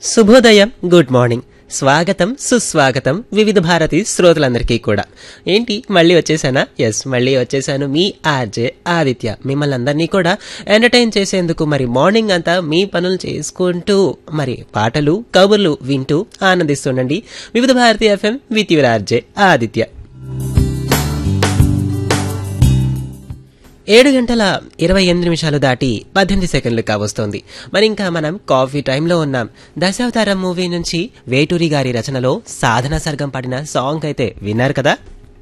శుభోదయం good morning స్వాగతం సుస్వాగతం వివిధ భారతి శ్రోతలందరికీ కూడా ఏంటి మళ్ళీ వచ్చేసానా ఎస్ మళ్ళీ వచ్చేసాను మీ ఆర్జే ఆదిత్య మిమ్మల్ని అందరినీ కూడా ఎంటర్టైన్ చేసేందుకు మరి మార్నింగ్ అంతా మీ పనులు చేసుకుంటూ మరి పాటలు కబుర్లు వింటూ ఆనందిస్తుండండి Vividh Bharati FM with your RJ Aditya ఏడు గంటల ఇరవై ఎనిమిది నిమిషాలు దాటి పద్దెనిమిది సెకండ్లు కావస్తోంది మరి ఇంకా మనం కాఫీ టైంలో ఉన్నాం దశావతారం మూవీ నుంచి వేటూరి గారి రచనలో సాధన సర్గం పాడిన సాంగ్ అయితే విన్నారు కదా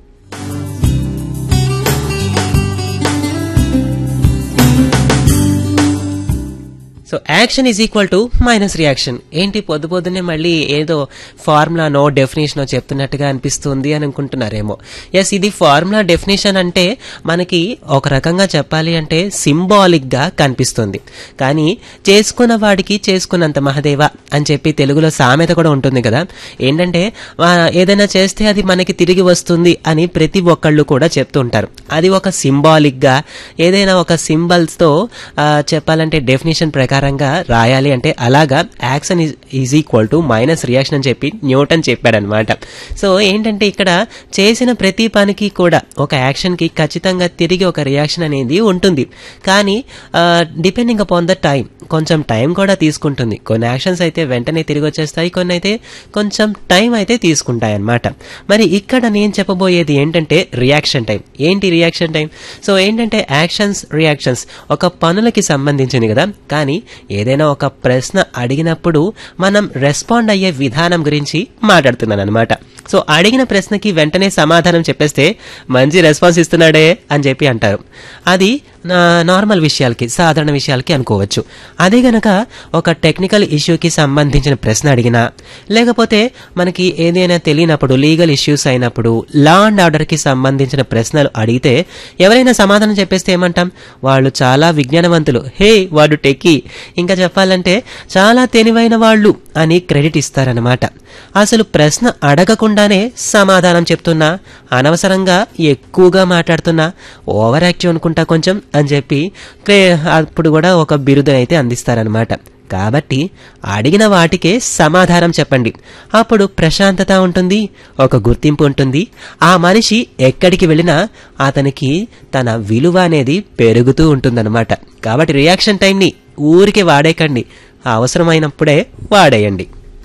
so action is equal to minus reaction ఏంటి పొద్దు పొద్దున్నే మళ్ళీ ఏదో ఫార్ములానో డెఫినేషనో చెప్తున్నట్టుగా అనిపిస్తుంది అని అనుకుంటున్నారేమో ఎస్ ఇది ఫార్ములా డెఫినేషన్ అంటే మనకి ఒక రకంగా చెప్పాలి అంటే సింబాలిక్ గా కనిపిస్తుంది కానీ చేసుకున్న వాడికి చేసుకున్నంత మహదేవ అని చెప్పి తెలుగులో సామెత కూడా ఉంటుంది కదా ఏంటంటే ఆ, ఏదైనా చేస్తే అది మనకి తిరిగి వస్తుంది అని ప్రతి ఒక్కళ్ళు కూడా చెప్తుంటారు అది ఒక సింబాలిక్ గా ఏదైనా ఒక సింబల్స్ తో ఆ, చెప్పాలంటే డెఫినేషన్ ప్రకారంగా రాయాలి అంటే అలాగా action is equal to minus reaction అని చెప్పి న్యూటన్ చెప్పాడనమాట సో ఏంటంటే ఇక్కడ చేసిన ప్రతి పనికి కూడా ఒక యాక్షన్ కి ఖచ్చితంగా తిరిగి ఒక రియాక్షన్ అనేది ఉంటుంది కానీ డిపెండింగ్ అపాన్ ద టైం కొంచెం టైం కూడా తీసుకుంటుంది కొన్ని యాక్షన్స్ అయితే వెంటనే తిరిగి వచ్చేస్తాయి కొన్ని అయితే కొంచెం టైం అయితే తీసుకుంటాయి అన్నమాట మరి ఇక్కడ నేను చెప్పబోయేది ఏంటంటే రియాక్షన్ టైం ఏంటి రియాక్షన్ టైం సో ఏంటంటే యాక్షన్స్ రియాక్షన్స్ ఒక పనులకి సంబంధించింది కదా కానీ ఏదైనా ఒక ప్రశ్న అడిగినప్పుడు మనం రెస్పాండ్ అయ్యే విధానం గురించి మాట్లాడుతున్నాను అనమాట సో అడిగిన ప్రశ్నకి వెంటనే సమాధానం చెప్పేస్తే మంచి రెస్పాన్స్ ఇస్తున్నాడే అని చెప్పి అంటారు అది నా- నార్మల్ విషయాలకి సాధారణ విషయాలకి అనుకోవచ్చు అదే గనక ఒక టెక్నికల్ ఇష్యూకి సంబంధించిన ప్రశ్న అడిగినా లేకపోతే మనకి ఏదైనా తెలియనప్పుడు లీగల్ ఇష్యూస్ అయినప్పుడు లా అండ్ ఆర్డర్కి సంబంధించిన ప్రశ్నలు అడిగితే ఎవరైనా సమాధానం చెప్పేస్తే ఏమంటాం వాళ్ళు చాలా విజ్ఞానవంతులు హే వాడు టెక్కి ఇంకా చెప్పాలంటే చాలా తెలివైన వాళ్ళు అని క్రెడిట్ ఇస్తారనమాట అసలు ప్రశ్న అడగకుండానే సమాధానం చెప్తున్నా అనవసరంగా ఎక్కువగా మాట్లాడుతున్నా ఓవర్ యాక్టివ్ అనుకుంటా కొంచెం అని చెప్పి క్రే- అప్పుడు కూడా ఒక బిరుదునైతే అందిస్తారనమాట కాబట్టి అడిగిన వాటికే సమాధానం చెప్పండి అప్పుడు ప్రశాంతత ఉంటుంది ఒక గుర్తింపు ఉంటుంది ఆ మనిషి ఎక్కడికి వెళ్ళినా అతనికి తన విలువ అనేది పెరుగుతూ ఉంటుందన్నమాట కాబట్టి రియాక్షన్ టైంని ఊరికే వాడేకండి అవసరమైనప్పుడే వాడేయండి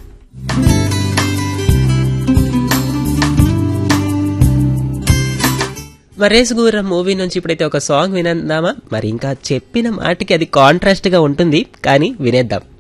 మరేసుగూర మూవీ నుంచి ఇప్పుడైతే ఒక సాంగ్ వినందామా మరి ఇంకా చెప్పిన మాటకి అది కాంట్రాస్ట్ గా ఉంటుంది కానీ వినేద్దాం